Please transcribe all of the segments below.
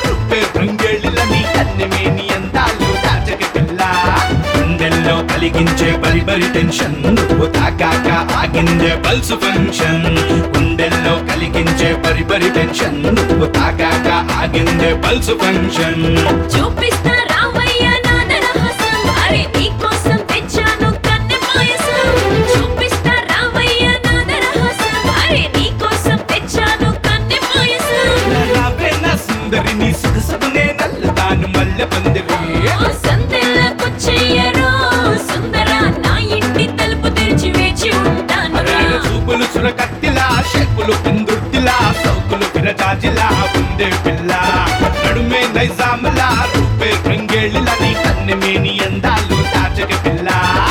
రుప్పే రంగేళ్ళని కన్నెమేని అందాలు తాజక పిల్ల గుండెల్లో కలిగించే బరి బరి టెన్షన్ నువ్వు తాకాక ఆగిందే పల్సు ఫంక్షన్ గుండెల్లో కలిగించే బరి బరి టెన్షన్ నువ్వు తాకాక ఆగిందే పల్సు ఫంక్షన్ చూపిస్తా రావయ్య నాదన హాసం అరే నీకోసం తెచ్చాను కన్నె పాయసం చూపిస్తా రావయ్య నాదన హాసం అరే నీకోసం తెచ్చాను కన్నె పాయసం రావే నా సుందరి నీ సుఖసునే నల్లదాను మల్లె పందిరి ఓ సందెల్లకొచ్చేయరో సుందర నా ఇంటి తలుపు తెరిచి వేచి ఉంటాను రా. అరే చూపులు చురకత్తిలా షేపులు పిందుర్తిలా సౌకులు విరజాజిలా ఉందే పిల్ల నడుమే నైజాములా రూపే రంగేళ్ళిలా నీ కన్నెమేని అందాలు తాజక పిల్ల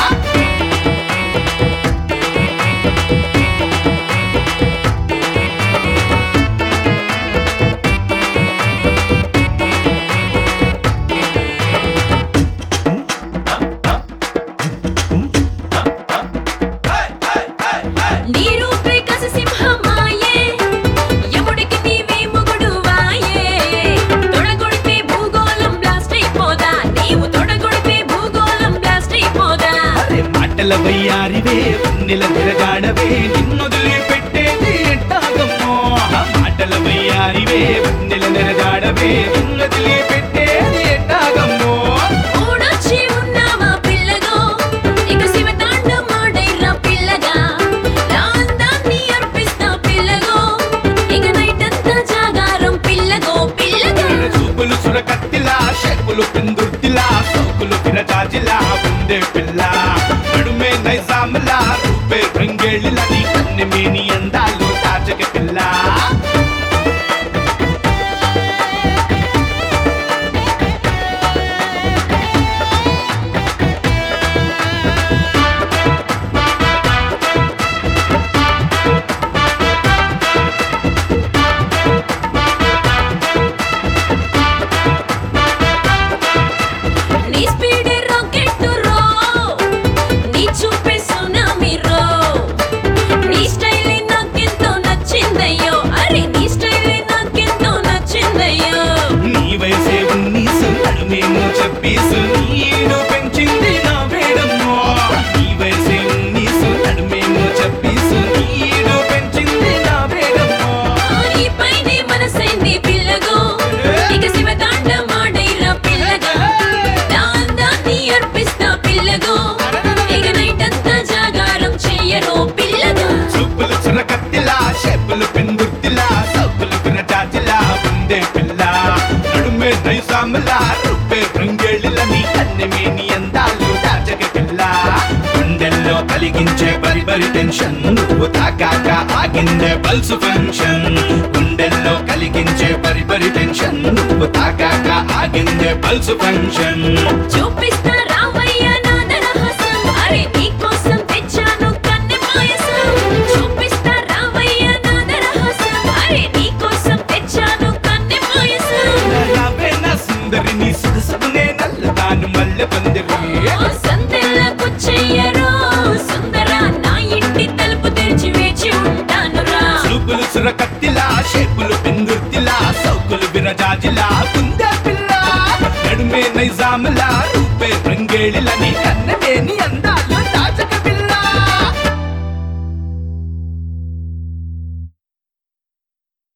నీ రూపే కస సింహమాయే ఎముడికి నీవే మొగుడువాయే తొడగొడితే భూగోళం బ్లాస్ట్ అయిపోదా నీవు తొడగొడితే భూగోళం బ్లాస్ట్ అయిపోదా అరే మాటల వయ్యారివే ఉన్నిల తిరగాడవే నిన్నొదిలి పెట్టేది ఎట్టాగమ్మో ఆ మాటల వయ్యారివే ఉన్నిల తిరగాడవే నిన్నొదిలి పెట్టేది ఎట్టాగమ్మో ఓడొచ్చి ఉన్నావా పిల్లగో ఇక శివతాండం ఆడైరా పిల్లగా నా అందాన్ని అర్పిస్తా పిల్లగో ఇక నైట్ అంతా జాగారం పిల్లగో పిల్లగా అరే చూపులు చురకత్తిలా షేపులు పిందుర్తిలా సోకులు విరజాజిలా ఉందే పిల్ల నడుమే నైజాములా రూపే రంగేళ్ళిలా నీ కన్నెమేని అందాలు తాజక పిల్ల నీ స్పీడ్ రాకెట్ రో నీ చూపే సునామీ రో నీ స్టైల్ నాకెంతో నచ్చిందయ్యో అరే నీ స్టైల్ నాకెంతో నచ్చిందయ్యో నీ వయసే ఉన్నీసు నడుమేమో చెప్పీసు నీడు పెంచింది నా వేడమ్మో నీ వయసే ఉన్నీసు నడుమేమో చెప్పీసు నీడు పెంచింది నా వేడమ్మో నీ పైనే మనసైంది పిల్లగో ఇక శివతాండం ఆడైరా పిల్లగా నా అందాన్ని అర్పిస్తా పిల్లగో ఇక నైట్ అంతా జాగారం చెయ్యరో పిల్లగా చూపులు చురకత్తిలా షేపులు పెందుర్తిలా సౌకులు వినటాజిలా ఉందే పిల్ల నడుమే నైసాములా రుప్పే రంగేళ్ళిలా నీ కన్నెమేని అందాలు దాచక పిల్ల గుండెల్లో కలిగించే బరి బరి టెన్షన్ నువ్వు తాకాక ఆగిందే పల్సు ఫంక్షన్ గుండెల్లో కలిగించే బరి బరి టెన్షన్ నువ్వు తాకాక ఆగిందే పల్సు ఫంక్షన్ చూపిస్తా రావయ్య నాదన హాసం అరే నీకోసం తెచ్చాను కన్నె పాయసం చూపిస్తా రావయ్య నాదన హాసం అరే నీకోసం తెచ్చాను కన్నె పాయసం రావే నా సుందరి నీ సుఖసునే నల్లదాను మల్లె పందిరి ఓ సందెల్లకొచ్చేయరో సుందర నా ఇంటి తలుపు తెరిచి వేచి ఉంటాను రా చూపులు చురకత్తిలా షేపులు పెందుర్తిలా సౌకులు విరజాజిలా ఉందే పిల్ల నడుమే నైజాములా రూపే రంగేళిలని కన్నమేని అందా